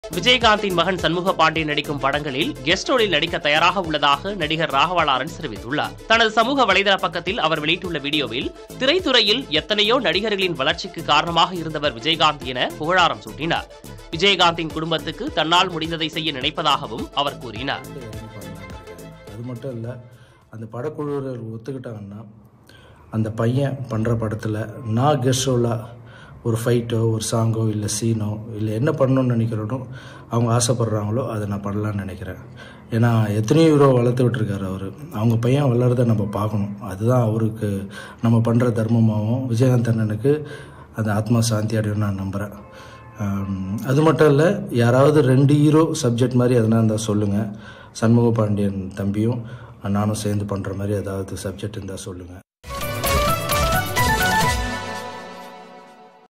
விஜயகாந்தின் மகன் சண்முக பாண்டியன் நடிக்கும் படங்களில் கெஸ்ட் ரோலில் நடிக்க தயாராக உள்ளதாக நடிகர் ராகவா லாரன்ஸ் தெரிவித்துள்ளார் தனது சமூக வலைதள பக்கத்தில் அவர் வெளியிட்டுள்ள வீடியோவில் திரைத்துறையில் எத்தனையோ நடிகர்களின் வளர்ச்சிக்கு காரணமாக இருந்தவர் விஜயகாந்த் என புகழாரம் சூட்டினார் விஜயகாந்தின் குடும்பத்துக்கு தன்னால் முடிந்ததை செய்ய நினைப்பதாகவும் அவர் கூறினார் அது மட்டும் இல்லை அந்த படக்குழுவினர் ஒத்துக்கிட்டாங்கன்னா அந்த பையன் பண்ணுற படத்தில் நான் கெஸ்ட் ரோலாக ஒரு ஃபைட்டோ ஒரு சாங்கோ இல்லை சீனோ இல்லை என்ன பண்ணணும்னு நினைக்கிறோனோ அவங்க ஆசைப்பட்றாங்களோ அதை நான் பண்ணலான்னு நினைக்கிறேன் ஏன்னா எத்தனையோ ஹீரோ வளர்த்து விட்டுருக்காரு அவர் அவங்க பையன் வளர்றதை நம்ம பார்க்கணும் அதுதான் அவருக்கு நம்ம பண்ணுற தர்மமாகவும் விஜயகாந்த் அண்ணனுக்கு அந்த ஆத்மா சாந்தி அடையும் நான் நம்புகிறேன் ஆம், அது மட்டும் இல்லை யாராவது ரெண்டு ஹீரோ சப்ஜெக்ட் மாதிரி எதனா இருந்தால் சொல்லுங்கள் சண்முக பாண்டியன் தம்பியும் நானும் சேர்ந்து பண்ணுற மாதிரி ஏதாவது சப்ஜெக்ட் இருந்தால் சொல்லுங்கள்